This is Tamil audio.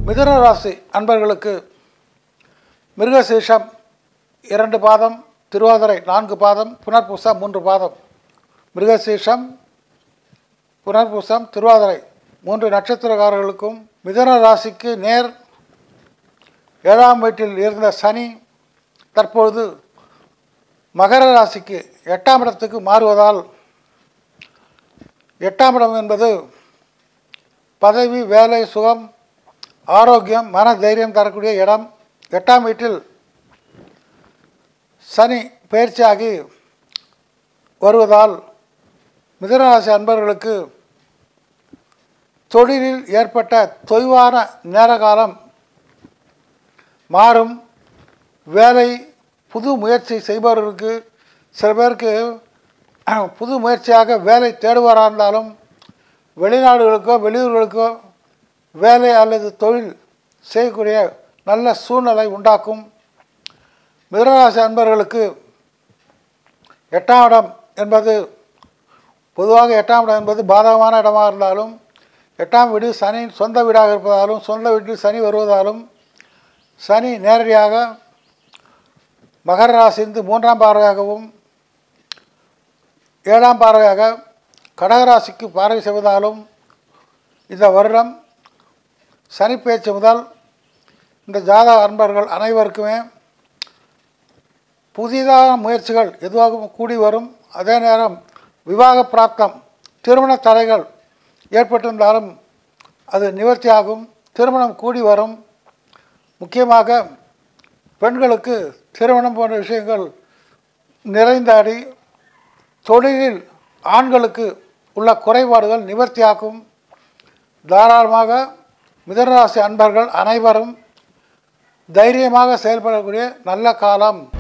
மிதுன ராசி அன்பர்களுக்கு மிருகசீஷம் இரண்டு பாதம் திருவாதிரை நான்கு பாதம் புனர்பூசம் மூன்று பாதம் மிருகசீஷம் புனர்பூசம் திருவாதிரை மூன்று நட்சத்திரக்காரர்களுக்கும் மிதுன ராசிக்கு நேர் ஏழாம் வீட்டில் இருந்த சனி தற்பொழுது மகர ராசிக்கு எட்டாம் இடத்துக்கு மாறுவதால் எட்டாம் இடம் என்பது பதவி வேலை சுகம் ஆரோக்கியம் மன தைரியம் தரக்கூடிய இடம் எட்டாம் வீட்டில் சனி பயிற்சியாகி வருவதால் மிதுனராசி அன்பர்களுக்கு தொழிலில் ஏற்பட்ட தொய்வான நேர காலம் மாறும் வேலை புது முயற்சி செய்பவர்களுக்கு சில பேருக்கு புது முயற்சியாக வேலை தேடுவாராக இருந்தாலும் வெளிநாடுகளுக்கோ வெளியூர்களுக்கோ வேலை அல்லது தொழில் செய்யக்கூடிய நல்ல சூழ்நிலை உண்டாக்கும் மிதனராசி அன்பர்களுக்கு எட்டாம் இடம் என்பது பொதுவாக எட்டாம் இடம் என்பது பாதகமான இடமாக இருந்தாலும் எட்டாம் வீடு சனி சொந்த வீடாக இருப்பதாலும் சொந்த வீட்டில் சனி வருவதாலும் சனி நேரடியாக மகர ராசிந்து மூன்றாம் பார்வையாகவும் ஏழாம் பார்வையாக கடகராசிக்கு பார்வை செய்வதாலும் இந்த வருடம் சனி பேச்சு முதல் இந்த ஜாதக அன்பர்கள் அனைவருக்குமே புதிதான முயற்சிகள் எதுவாகவும் கூடி வரும் அதே நேரம் விவாக பிராப்தம் திருமண தடைகள் ஏற்பட்டிருந்தாலும் அது நிவர்த்தியாகும் திருமணம் கூடி வரும் முக்கியமாக பெண்களுக்கு திருமணம் போன்ற விஷயங்கள் நிறைந்தாடி தொழிலில் ஆண்களுக்கு உள்ள குறைபாடுகள் நிவர்த்தியாக்கும் தாராளமாக மிதனராசி அன்பர்கள் அனைவரும் தைரியமாக செயல்படக்கூடிய நல்ல காலம்